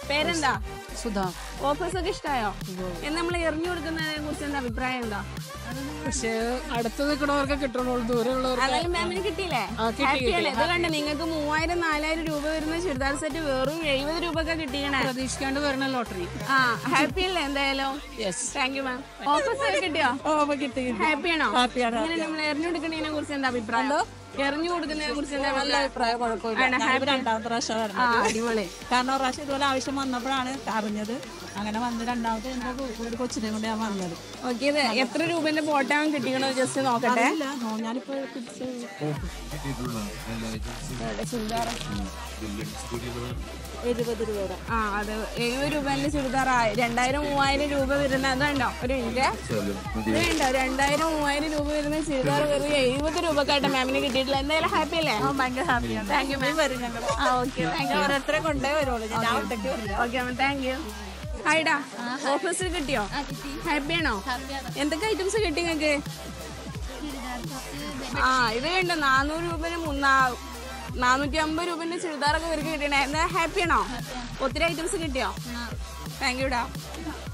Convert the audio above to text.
പേരെന്താ സുധാ ഓഫേഴ്സ് ഒക്കെ ഇഷ്ടായോ എന്ന് നമ്മൾ എറിഞ്ഞു കൊടുക്കുന്നതിനെ കുറിച്ച് എന്താ അഭിപ്രായം എന്താ പക്ഷേ അടുത്ത് നിൽക്കണവർക്ക് കിട്ടണുള്ളൂ ദൂരെയുള്ളവർക്ക് അതായത് മാമിന് കിട്ടിയില്ലേ ഹാപ്പി അല്ലേ ഇത് കണ്ട് നിങ്ങൾക്ക് മൂവായിരം നാലായിരം രൂപ വരുന്ന ചുരിദാർ സെറ്റ് വെറും എഴുപത് രൂപ ഒക്കെ കിട്ടിയണേ പ്രതീക്ഷിക്കാണ്ട് വരണ ലോട്ടറി ആ ഹാപ്പി അല്ലേ എന്തായാലും താങ്ക് യു മാം ഓഫേഴ്സ് ഒക്കെ കിട്ടിയോ കിട്ടി ഹാപ്പി ആണോ ഇങ്ങനെ നമ്മൾ എറിഞ്ഞു കൊടുക്കുന്നതിനെ കുറിച്ച് എന്താ അഭിപ്രായം എറിഞ്ഞു കൊടുക്കുന്നതിനെ കുറിച്ച് എന്താ അഭിപ്രായം ആണ്, happy. രണ്ടാമത്തെ പ്രാവശ്യം ആ വരുന്നത് അടിപൊളി കാരണം ഒരു പ്രാവശ്യം ഇതുപോലെ ആവശ്യം വന്നപ്പോഴാണ് അറിഞ്ഞത് അങ്ങനെ വന്ന് രണ്ടാമത്തെ എന്റെ ഒരു കൊച്ചിനെ കൊണ്ട് ഞാൻ വന്നത് ഓക്കെ ഇത് എത്ര രൂപന്റെ ബോട്ടാണ് കിട്ടിക്കണോ ജസ്റ്റ് നോക്കട്ടെ ഇല്ല നോ, ഞാനിപ്പോ പിടിച്ച് എഴുപത് രൂപയുടെ ആ അത് എഴുപത് രൂപന്റെ ചുരിദാർ രണ്ടായിരം മൂവായിരം രൂപ വരുന്ന അതുണ്ടോ ഒരു മിനിറ്റ് ഇത് കണ്ടോ രണ്ടായിരം മൂവായിരം രൂപ വരുന്ന ചുരിദാർ വെറും എഴുപത് രൂപക്കായിട്ട് മാമിന് കിട്ടിയിട്ടില്ല എന്തായാലും ഹാപ്പി അല്ലേ ഭയങ്കര ഹാപ്പിയാണ് താങ്ക് യു മാം വരും ഞങ്ങൾ ആ ഓക്കെ താങ്ക് യു ഓരോരുത്തരെ കൊണ്ടേ വരുള്ളൂ ഞാൻ ആ ഒറ്റയ്ക്ക് വരില്ല ഓക്കെ മാം താങ്ക് യു ഹായ്ഡാ ഓഫീസിൽ കിട്ടിയോ ഹാപ്പിയാണോ എന്തൊക്കെ ഐറ്റംസ് കിട്ടി നിങ്ങൾക്ക് ആ ഇത് കണ്ടോ നാനൂറ് രൂപന് മുന്നാ നാനൂറ്റി അമ്പത് രൂപന്റെ ചുരിദാറൊക്കെ ഇവർക്ക് കിട്ടിയണേ എന്താ ഹാപ്പിയാണോ ഒത്തിരി ഐറ്റംസ് കിട്ടിയോ താങ്ക് യുടാ